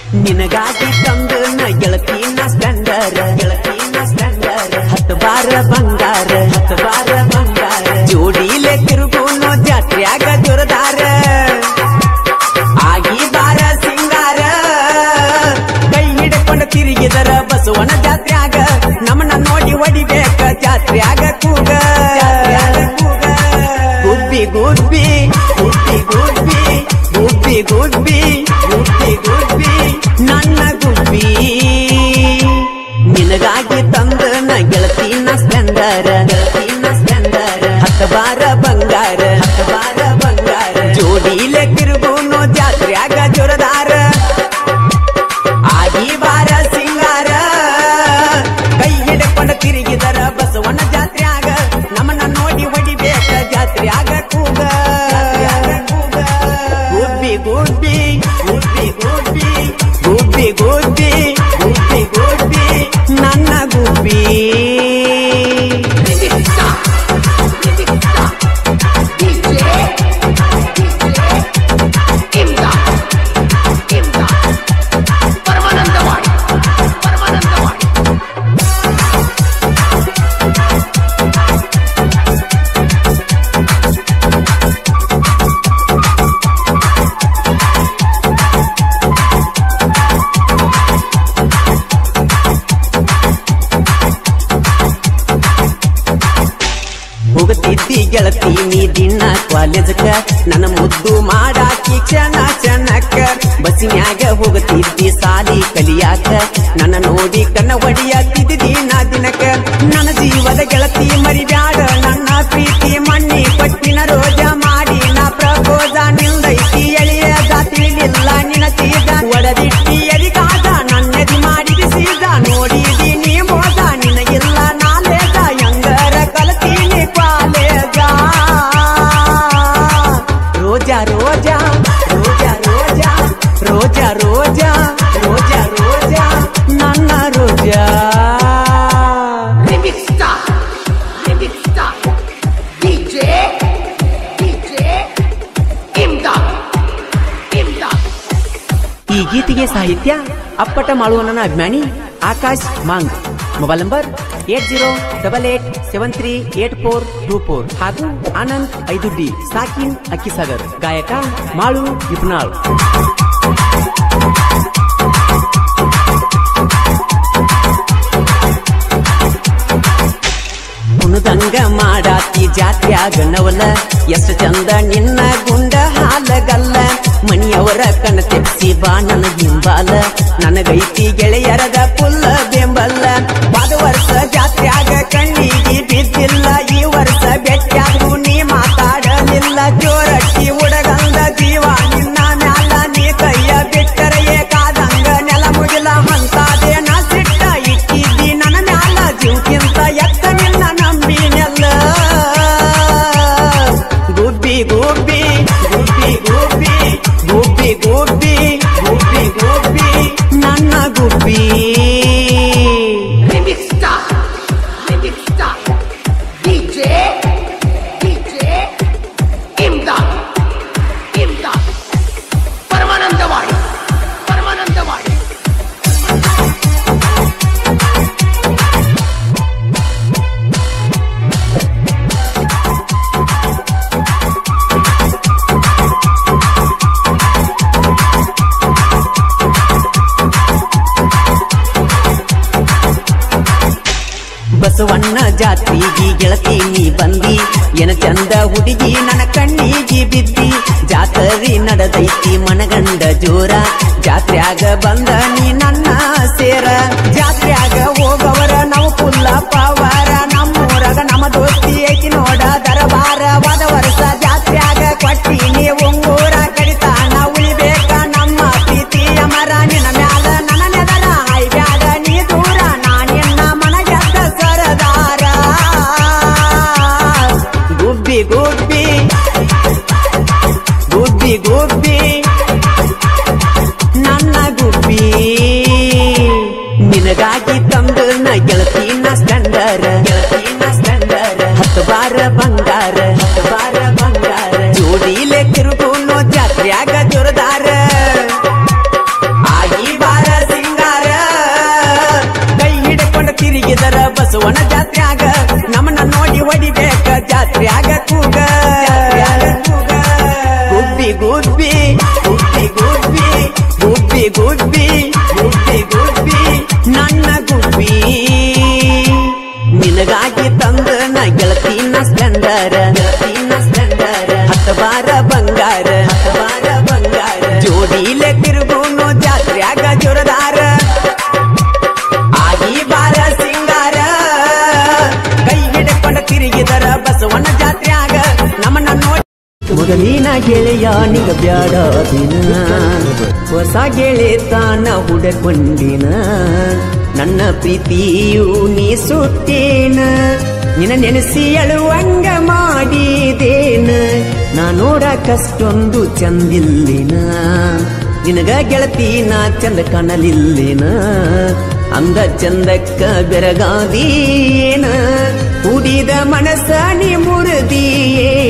ನಿನಗಾಗಿ ತಂದು ನ ಗೆಳತಿನ ಸ್ಟ್ಯಾಂಡರ್ ಗೆಳತಿನ ಸ್ಟ್ಯಾಂಡರ್ ಹತ್ತು ಬಾರ ಬಂಗಾರ ಹತ್ತು ಬಾರ ಬಂಗಾರ ಜೋಡಿಲೆ ತಿರುಗುನು ಜಾತ್ರ್ಯಾಗ ಜೋರದಾರ ಆಗಿ ಬಾರ ಸಿಂಗಾರ ಕೈ ಹಿಡ್ಕೊಂಡು ತಿರುಗಿದರ ಬಸವನ ಜಾತ್ರ್ಯಾಗ ನಮ್ಮನ್ನ ನೋಡಿ ಹೊಡಿಬೇಕ ಜಾತ್ರ್ಯಾಗ ಕೂಗ ಗುಬ್ಬಿ ಗುಬ್ಬಿ ಗುಬ್ಬಿ ಗುಬ್ಬಿ ಗುಬ್ಬಿ ಗುಬ್ಬಿ ಗುಬ್ಬಿ ಗುಬ್ಬಿ ನನ್ನ ಗುಬ್ಬಿ ನಿನಗಾಗಿ ತಂದ ನ ಗೆಳತಿನ ಸ್ಪ್ಲೆಂಡರ್ ಗೆಳತಿನ ಸ್ಪ್ಲೆಂಡರ್ ಹತ್ತ ಬಾರ ಬಂಗಾರ ಹತ್ತ ಬಾರ ಬಂಗಾರ ಜೋಡಿಲೆ ತಿರುಗುನು ಜಾತ್ರ್ಯಾಗ ಜೋರದಾರ ಆಗಿ ಬಾರ ಸಿಂಗಾರ ಕೈ ಹಿಡ್ಕೊಂಡ ತಿರುಗಿದರ ಬಸವನ ಜಾತ್ರ್ಯಾಗ ನಮ್ಮನ್ನ ನೋಡಿ ಹೊಡಿಬೇಕ ಜಾತ್ರ್ಯಾಗ ಕೂಗ ಗುಬ್ಬಿ ಗುಬ್ಬಿ ಗುಬ್ಬಿ ಗುಬ್ಬಿ ಗುಬ್ಬಿ ಗುಬ್ಬಿ ಗುಬ್ಬಿ ಗುಬ್ಬಿ ನನ್ನ ಗುಬ್ಬಿ ಪರಮಾನಂದವಾಡಿ ಪರಮಾನಂದವಾಡಿ ಹೋಗತಿದ್ದಿ ಗೆಳತಿ ನೀ ದಿನ ಕಾಲೇಜಕ್ಕ ನನ್ನ ಮುದ್ದು ಮಾಡಾಕಿ ಕ್ಷಣ ಕ್ಷಣಕ್ಕ ಬಸ್ಸಿನ್ಯಾಗ ಹೋಗತಿದ್ದಿ ಸಾಲಿ ಕಲಿಯಾಕ ನನ್ನ ನೋಡಿ ಕಣ್ಣ ಹೊಡಿಯಾತಿದ್ದಿ ದಿನ ದಿನಕ್ಕ ನನ್ನ ಜೀವದ ಗೆಳತಿ ಮರಿಬ್ಯಾಡ ನನ್ನ ಪ್ರೀತಿ ಮಣ್ಣಿ ಕೊಟ್ಟಿನ ರೋಜ ಮಾಡಿ ನಾ ಪ್ರಬೋಜ ನಿಲ್ದೈತಿ ಎಳೆಯದ ತಿಳಿಲಿಲ್ಲ ನಿನ ಸೀದ ಒಡದಿಟ್ಟಿ ಎಲಿಗಾದ ನನ್ನೆದಿ ಮಾಡಿದಿ ಸೀದ ನೋಡಿದಿ ನೀ ಮೋದ ನಿನಗಿಲ್ಲ ನಾಲೇದ ಹೆಂಗರ ಕಲತೀನಿ ಕಾಲೇಜ ರೋಜಾ ರೋಜಾ ರೋಜಾ ರೋಜಾ ರೋಜಾ ರೋಜಾ ರೋಜಾ ರೋಜಾ ನನ್ನ ರೋಜಾ Remix Star, Remix Star, DJ, DJ, Imdad, Imdad. ಈ ಗೀತೆಗೆ ಸಾಹಿತ್ಯ ಅಪ್ಪಟ ಮಾಳುವನ ಅಭಿಮಾನಿ ಆಕಾಶ್ ಮಾಂಗ್ mobile number eight zero double eight seven three eight four two four ಹಾಗೂ ಆನಂದ್ ಐದು ಡಿ ಸಾಕಿನ್ ಅಕ್ಕಿಸಾಗರ್ ಗಾಯಕ ಮಾಳು ಇಬ್ನಾಳ್ ಕುಣದಂಗ ಮಾಡಾತಿ ಜಾತ್ಯಾಗ ನವಲ ಎಷ್ಟು ಚಂದ ನಿನ್ನ ಗುಂಡ ಹಾಲಗಲ್ಲ ಮನಿಯವರ ಕಣ ತೆಪ್ಸಿ ಬಾ ನನ್ನ ಹಿಂಬಾಲ ನನಗೈತಿ ಗೆಳೆಯರದ ಪುಲ್ಲ ಬೆಂಬಲ್ಲ ಬಾದ ವರ್ಷ ಜಾತ್ಯಾಗ ಕಣ್ಣಿಗೆ ಬಿದ್ದಿಲ್ಲ ಈ ವರ್ಷ ಬೆಟ್ಟಾಗೂ ನೀ ಮಾತಾಡಲಿಲ್ಲ ಜೋರಟ್ಟಿ ಉಡಗಂದ ಜೀವ ನಿನ್ನ ಮ್ಯಾಲ ನೀ ಕೈಯ ಬಿಟ್ಟರ ಏಕಾದಂಗ ನೆಲ ಮುಗಿಲ ಮಂತಾದೆ ನಾ ಸಿಟ್ಟ ಇಟ್ಟಿದ್ದಿ ನನ್ನ ಮ್ಯಾಲ ಜೀವಕ್ಕಿಂತ ಎತ್ತ ನಿನ್ನ ನಂಬಿನೆಲ್ಲ ಗುಬ್ಬಿ ಗುಬ್ಬಿ ಗುಬ್ಬಿ ಗುಬ್ಬಿ ಗುಬ್ಬಿ ಗುಬ್ಬಿ ಗುಬ್ಬಿ ಗುಬ್ಬಿ ನನ್ನ ಗುಬ್ಬಿ Remix Star, Remix Star, DJ, DJ, Imdad, Imdad. Paramanandawadi Paramanandawadi Basavanna ಜಾತ್ರೆಗೆ ಗೆಳತಿ ನೀ ಬಂದಿ ಎನ ಚಂದ ಹುಡುಗಿ ನನ್ನ ಕಣ್ಣಿಗೆ ಬಿದ್ದಿ ಜಾತ್ರೆ ನಡೆದೈತಿ ಮನಗಂಡ ಜೋರ ಜಾತ್ರ್ಯಾಗ ಬಂದ ನೀ ನನ್ನ ಸೇರ ಜಾತ್ರ್ಯಾಗ ಹೋಗವರ ನಾವು ಪುಲ್ಲ ಪವಾರ ನಮ್ಮೂರಾಗ ನಮ್ಮ ದೋಸ್ತಿ ಐತಿ ನೋಡ ದರಬಾರ ವಾದ ವರ್ಷ ಜಾತ್ರ್ಯಾಗ ಕೊಟ್ಟಿ ನೀವು ಉಂಗೂರ ಕಡಿತಾನ ಉಳಿಬೇಕ ನಮ್ಮ ಪ್ರೀತಿ ಅಮರ ನಿನ್ನ ಮ್ಯಾಲ ನನ್ನ ನೆದರ ಐಬ್ಯಾಡ ನೀ ದೂರ ನಾನಿನ್ನ ಮನಗೆದ್ದ ಸರದಾರ ಗುಬ್ಬಿ ಗುಬ್ಬಿ ಗುಬ್ಬಿ ಗುಬ್ಬಿ ನನ್ನ ಗುಬ್ಬಿ ನಿನಗಾಗಿ ತಂದು ನ ಗೆಳತಿನ ಸ್ಟ್ಯಾಂಡರ್ ಗೆಳತಿನ ಸ್ಟ್ಯಾಂಡರ್ ಹತ್ತು ಬಾರ ಬಂಗಾರ ಹತ್ತು ಬಾರ ಬಂಗಾರ ಜೋಡಿಲೆ ತಿರುಗುನು ಜಾತ್ರ್ಯಾಗ ಜೋರದಾರ ಆಗಿ ಬಾ ಗುಬ್ಬಿ ಗುಬ್ಬಿ ಗುಬ್ಬಿ ಗುಬ್ಬಿ ಗುಬ್ಬಿ ಗುಬ್ಬಿ ನನ್ನ ಗುಬ್ಬಿ ನಿನಗಾಗಿ ತಂದ ನ ಗೆಳತಿನ ಸ್ಪ್ಲೆಂಡರ್ ಗೆಳತಿನ ಸ್ಪ್ಲೆಂಡರ್ ಹತ್ತ ಬಾರ ಬಂಗಾರ ಹತ್ತ ಬಾರ ಬಂಗಾರ ಜೋಡಿಲೆ ತಿರುಗುನು ಜಾತ್ರ್ಯಾಗ ಜೋರದಾರ ಆಗಿ ಬಾರ ಸಿಂಗಾರ ಕೈ ಹಿಡ್ಕೊಂಡ ತಿರುಗಿದರ ಬಸವನ ಜಾತ್ರ್ಯಾಗ ನಮ್ಮನ್ನ ನೋಡಿ ಮೊದಲಿನ ಗೆಳೆಯ ನಿಗ ಬ್ಯಾಡ ದಿನ ಹೊಸ ಗೆಳೆತಾನ ಹುಡಕೊಂಡಿನ ನನ್ನ ಪ್ರೀತಿಯು ನೀ ಸುತ್ತೇನ ನಿನ್ನ ನೆನೆಸಿ ಅಳುವಂಗ ಮಾಡಿದೇನ ನಾ ನೋಡಕಷ್ಟೊಂದು ಚಂದಿಲ್ಲಿನ ನಿನಗ ಗೆಳತಿನ ಚಂದ ಕಾಣಲಿಲ್ಲಿನ ಅಂದ ಚಂದಕ್ಕ ಬೆರಗಾದೀನ ಕುಡಿದ ಮನಸ್ಸ ನೀ ಮುರಿದಿಯೇನ